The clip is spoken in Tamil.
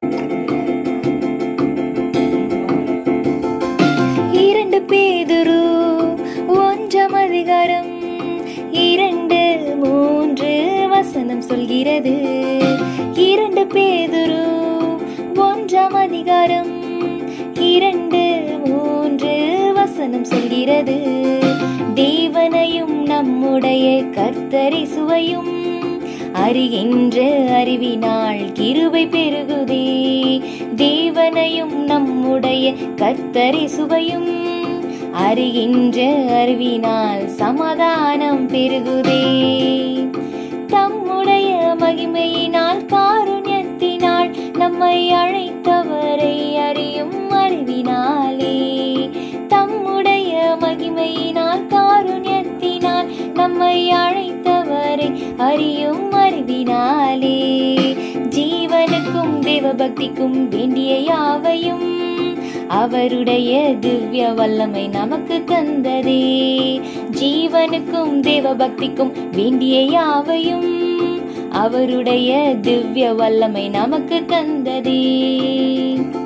இரண்டு பேதுரு ஒன்றாம் அதிகாரம் இரண்டு மூன்று வசனம் சொல்கிறது இரண்டு பேதுரு ஒன்றாம் அதிகாரம் இரண்டு மூன்று வசனம் சொல்கிறது தேவனையும் நம்முடைய கர்த்தரை சுவையும் அறிகின்ற அறிவினால் கிருபை பெருகுதே தேவனையும் நம்முடைய கர்த்தரை சுவையும் அறிகின்ற அறிவினால் சமாதானம் பெருகுதே தம்முடைய மகிமையினால் காருண்யத்தினால் நம்மை அழைத்தவரை அறியும் அறிவினாலே தம்முடைய மகிமையினால் காருண்யத்தினால் நம்மை அழைத்தவரை அறியும் அறிவினாலே ஜீவனுக்கும் தேவபக்திக்கும் வேண்டிய யாவையும் அவருடைய திவ்ய வல்லமை நமக்கு தந்ததே ஜீவனுக்கும் தேவபக்திக்கும் வேண்டிய யாவையும் அவருடைய திவ்ய வல்லமை நமக்கு தந்ததே